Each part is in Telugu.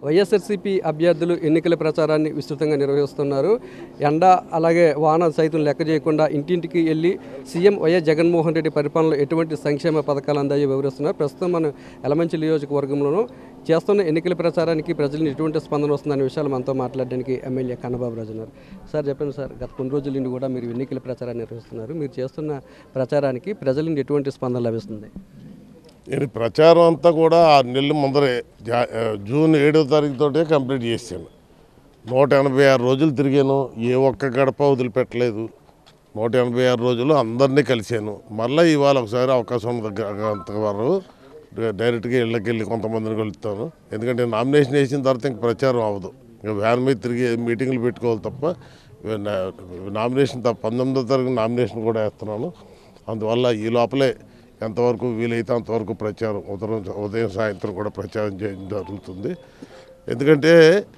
వైఎస్ఆర్సీపీ అభ్యర్థులు ఎన్నికల ప్రచారాన్ని విస్తృతంగా నిర్వహిస్తున్నారు ఎండ అలాగే వాన సైతం లెక్క చేయకుండా ఇంటింటికి వెళ్ళి సీఎం వైఎస్ జగన్మోహన్ రెడ్డి పరిపాలనలో ఎటువంటి సంక్షేమ పథకాలు అందాయో వివరిస్తున్నారు ప్రస్తుతం మనం ఎలమంచి నియోజకవర్గంలోనూ చేస్తున్న ఎన్నికల ప్రచారానికి ప్రజలు ఎటువంటి స్పందన వస్తుందనే విషయాలు మనతో మాట్లాడడానికి ఎమ్మెల్యే కన్నబాబు రాజు ఉన్నారు సార్ చెప్పండి సార్ గత కొన్ని రోజుల నుండి కూడా మీరు ఎన్నికల ప్రచారాన్ని నిర్వహిస్తున్నారు మీరు చేస్తున్న ప్రచారానికి ప్రజల నుండి ఎటువంటి స్పందన లభిస్తుంది నేను ప్రచారం అంతా కూడా ఆరు నెలల ముందరే జా- ఆ, జూన్ ఏడో తారీఖు తోటే కంప్లీట్ చేశాను నూట ఎనభై ఆరు రోజులు తిరిగాను ఏ ఒక్క గడప వదిలిపెట్టలేదు నూట ఎనభై ఆరు రోజులు అందరినీ కలిశాను మళ్ళీ ఇవాళ ఒకసారి అవకాశం ఉన్న దగ్గర అంతవరకు డైరెక్ట్గా ఇళ్ళకి వెళ్ళి కొంతమందిని కలుస్తాను ఎందుకంటే నామినేషన్ వేసిన తర్వాత ఇంక ప్రచారం అవ్వదు ఇంకా వ్యాన్ మీద తిరిగి మీటింగ్లు పెట్టుకోవాలి తప్ప నా- నామినేషన్ తప్ప పంతొమ్మిదో తారీఖు నామినేషన్ కూడా వేస్తున్నాను అందువల్ల ఈ లోపలే ఎంతవరకు వీలైతే అంతవరకు ప్రచారం ఉదయం ఉదయం సాయంత్రం కూడా ప్రచారం చేయడం జరుగుతుంది ఎందుకంటే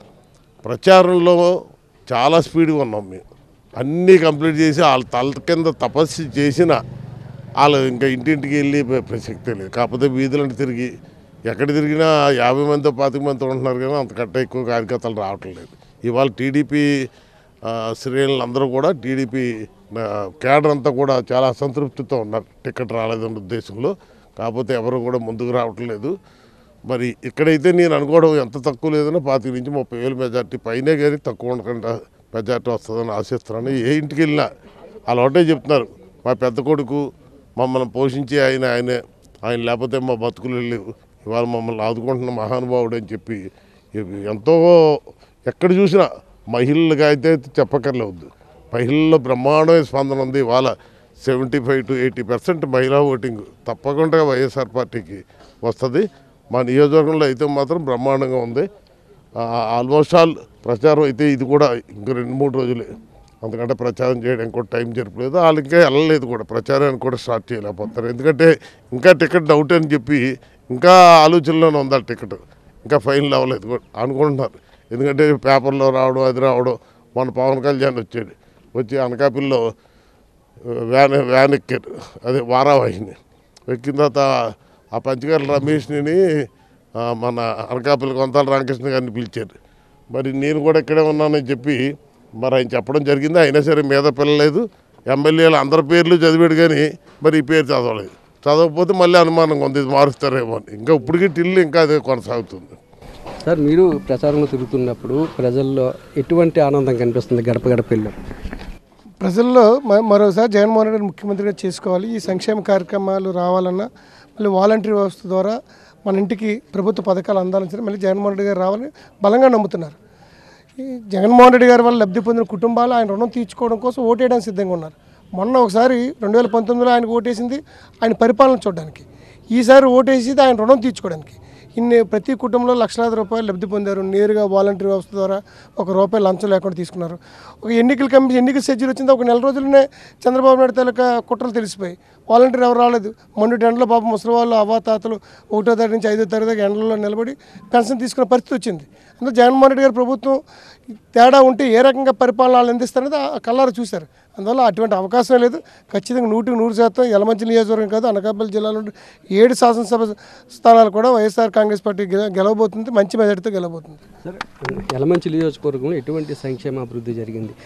ప్రచారంలో చాలా స్పీడ్గా ఉన్నాం మేము అన్నీ కంప్లీట్ చేసి వాళ్ళ తల కింద తపస్సు చేసిన వాళ్ళు ఇంకా ఇంటింటికి వెళ్ళి ప్ర- ప్రసక్తే లేదు కాకపోతే వీధులను తిరిగి ఎక్కడ తిరిగినా యాభై మంది పాతిక మంది ఉంటున్నారు కానీ అంతకంటే ఎక్కువ కార్యకర్తలు రావట్లేదు ఇవాళ టీడీపీ శ్రేణులు అందరూ కూడా టీడీపీ కేడర్ అంతా కూడా చాలా అసంతృప్తితో ఉన్నారు టికెట్ రాలేదన్న ఉద్దేశంలో కాకపోతే ఎవరు కూడా ముందుకు రావట్లేదు మరి ఇక్కడైతే నేను అనుకోవడం ఎంత తక్కువ లేదన్నా పాతిక నుంచి ముప్పై వేలు మెజార్టీ పైనే కానీ తక్కువ ఉండకుండా మెజార్టీ వస్తుందని ఆశిస్తున్నాను ఏ ఇంటికి వెళ్ళినా వాళ్ళు ఒకటే చెప్తున్నారు మా పెద్ద కొడుకు మమ్మల్ని పోషించి ఆయన ఆయనే ఆయన లేకపోతే మా బతుకులు లేవు ఇవాళ మమ్మల్ని ఆదుకుంటున్న మహానుభావుడు అని చెప్పి ఇవి ఎంతో ఎక్కడ చూసినా మహిళలుగా అయితే చెప్పక్కర్లేదు మహిళల్లో బ్రహ్మాండమైన స్పందన ఉంది ఇవాళ seventy five to eighty percent మహిళా ఓటింగ్ తప్పకుండా వైఎస్ఆర్ పార్టీకి వస్తుంది మా నియోజకవర్గంలో అయితే మాత్రం బ్రహ్మాండంగా ఉంది ఆల్మోస్ట్ ఆల్ ప్రచారం అయితే ఇది కూడా ఇంకో రెండు మూడు రోజులే అందుకంటే ప్రచారం చేయడానికి కూడా టైం జరపలేదు వాళ్ళు ఇంకా వెళ్ళలేదు కూడా ప్రచారానికి కూడా స్టార్ట్ చేయలేకపోతారు ఎందుకంటే ఇంకా టికెట్ డౌట్ అని చెప్పి ఇంకా ఆలోచనలోనే ఉంది ఆ టికెట్ ఇంకా ఫైనల్ అవ్వలేదు కూడా అనుకుంటున్నారు ఎందుకంటే పేపర్లో రావడం అది రావడం మన పవన్ కళ్యాణ్ వచ్చాడు వచ్చి అనకాపల్లిలో వ్యాన్ వ్యాన్ ఎక్కారు అదే వారావాహిని ఎక్కిన తర్వాత ఆ పంచగారి రమేష్ని ఆ, మన అనకాపల్లి కొంతాల రామకృష్ణ గారిని పిలిచారు మరి నేను కూడా ఇక్కడే ఉన్నానని చెప్పి మరి ఆయన చెప్పడం జరిగింది అయినా సరే మీద పిల్లలేదు ఎమ్మెల్యేలు అందరి పేర్లు చదివాడు కానీ మరి ఈ పేరు చదవలేదు చదవకపోతే మళ్ళీ అనుమానంగా ఉంది ఇది మారుస్తారేమో అని ఇంకా ఇప్పటికీ టిల్లు ఇంకా అదే కొనసాగుతుంది సార్ మీరు ప్రచారంలో తిరుగుతున్నప్పుడు ప్రజల్లో ఎటువంటి ఆనందం కనిపిస్తుంది గడప గడప వెళ్ళి ప్రజల్లో మ- మరోసారి జగన్మోహన్ రెడ్డి ముఖ్యమంత్రిగా చేసుకోవాలి ఈ సంక్షేమ కార్యక్రమాలు రావాలన్నా మళ్ళీ వాలంటరీ వ్యవస్థ ద్వారా మన ఇంటికి ప్రభుత్వ పథకాలు అందాలని సరే మళ్ళీ జగన్మోహన్ రెడ్డి గారు రావాలని బలంగా నమ్ముతున్నారు ఈ జగన్మోహన్ రెడ్డి గారి వల్ల లబ్ధి పొందిన కుటుంబాలు ఆయన రుణం తీర్చుకోవడం కోసం ఓటేయడానికి సిద్ధంగా ఉన్నారు మొన్న ఒకసారి రెండు వేల పంతొమ్మిదిలో ఆయనకు ఓటేసింది ఆయన పరిపాలన చూడడానికి ఈసారి ఓటేసింది ఆయన రుణం తీర్చుకోవడానికి ఇన్ని ప్రతి కుటుంబంలో లక్షలాది రూపాయలు లబ్ధి పొందారు నేరుగా వాలంటీర్ వ్యవస్థ ద్వారా ఒక రూపాయి లంచం లేకుండా తీసుకున్నారు ఒక ఎన్నికల కమిషన్ ఎన్నికల షెడ్యూల్ వచ్చింది ఒక నెల రోజుల్లోనే చంద్రబాబు నాయుడు తాలూకా కుట్రలు తెలిసిపోయి వాలంటీర్ ఎవరు రాలేదు మొన్నటి ఎండలో పాపం ముసలి వాళ్ళు అవ్వాతాతలు ఒకటో తారీఖు నుంచి ఐదో తారీఖు దాకా ఎండలో నిలబడి పెన్షన్ తీసుకునే పరిస్థితి వచ్చింది అందులో జగన్మోహన్ రెడ్డి గారి ప్రభుత్వం తేడా ఉంటే ఏ రకంగా పరిపాలన వాళ్ళు అందిస్తారనేది ఆ కళ్ళారు చూశారు అందువల్ల అటువంటి అవకాశం లేదు ఖచ్చితంగా నూటికి నూరు శాతం యలమంచి నియోజకవర్గం కాదు అనకాపల్లి జిల్లాలో ఉండే ఏడు శాసనసభ స్థానాలు కూడా వైఎస్ఆర్ కాంగ్రెస్ పార్టీ గెల- గెలవబోతుంది మంచి మెజార్టీతో గెలవబోతుంది సార్ యలమంచి నియోజకవర్గంలో ఎటువంటి సంక్షేమ అభివృద్ధి జరిగింది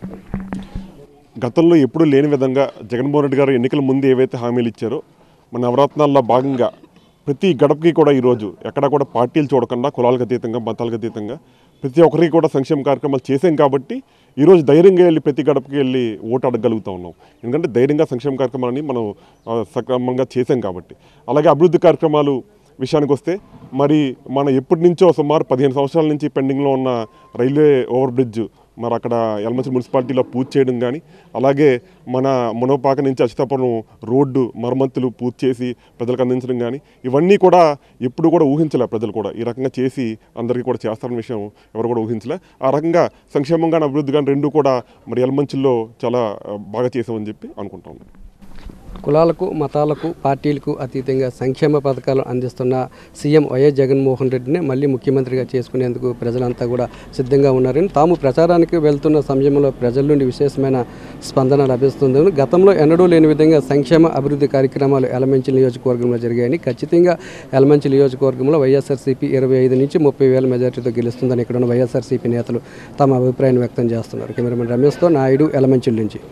గతంలో ఎప్పుడూ లేని విధంగా జగన్మోహన్ రెడ్డి గారు ఎన్నికల ముందు ఏవైతే హామీలు ఇచ్చారో మన నవరత్నాల్లో భాగంగా ప్రతి గడపకి కూడా ఈరోజు ఎక్కడ కూడా పార్టీలు చూడకుండా కులాలకు అతీతంగా మతాలకు అతీతంగా ప్రతి ఒక్కరికి కూడా సంక్షేమ కార్యక్రమాలు చేసాం కాబట్టి ఈరోజు ధైర్యంగా వెళ్ళి ప్రతి గడపకి వెళ్ళి ఓటు అడగలుగుతా ఉన్నాం ఎందుకంటే ధైర్యంగా సంక్షేమ కార్యక్రమాలని మనం ఆ, సక్రమంగా చేసాం కాబట్టి అలాగే అభివృద్ధి కార్యక్రమాలు విషయానికి వస్తే మరి మన ఎప్పటి నుంచో సుమారు పదిహేను సంవత్సరాల నుంచి పెండింగ్లో ఉన్న రైల్వే ఓవర్ బ్రిడ్జ్ మరి అక్కడ యలమంచి మున్సిపాలిటీలో పూర్తి చేయడం కానీ అలాగే మన మునపాక నుంచి అచితాపురం రోడ్డు మరమ్మతులు పూర్తి చేసి ప్రజలకు అందించడం కానీ ఇవన్నీ కూడా ఎప్పుడు కూడా ఊహించలే ప్రజలు కూడా ఈ రకంగా చేసి అందరికీ కూడా చేస్తారన్న విషయం ఎవరు కూడా ఊహించలే ఆ రకంగా సంక్షేమం కానీ అభివృద్ధి కానీ రెండు కూడా మరి యలమంచిలో చాలా ఆ, బాగా చేసామని చెప్పి అనుకుంటా ఉన్నాం కులాలకు మతాలకు పార్టీలకు అతీతంగా సంక్షేమ పథకాలు అందిస్తున్న సీఎం వైఎస్ జగన్మోహన్ రెడ్డిని మళ్ళీ ముఖ్యమంత్రిగా చేసుకునేందుకు ప్రజలంతా కూడా సిద్ధంగా ఉన్నారని తాము ప్రచారానికి వెళ్తున్న సమయంలో ప్రజల నుండి విశేషమైన స్పందన లభిస్తుందని గతంలో ఎన్నడూ లేని విధంగా సంక్షేమ అభివృద్ధి కార్యక్రమాలు ఎలమంచి నియోజకవర్గంలో జరిగాయని ఖచ్చితంగా ఎలమంచి నియోజకవర్గంలో వైఎస్ఆర్సీపీ ఇరవై ఐదు నుంచి ముప్పై వేల మెజార్టీతో గెలుస్తుందని ఇక్కడ ఉన్న వైఎస్ఆర్సీపీ నేతలు తమ అభిప్రాయాన్ని వ్యక్తం చేస్తున్నారు కెమెరామెన్ రమేష్తో నాయుడు ఎలమంచిల్ నుంచి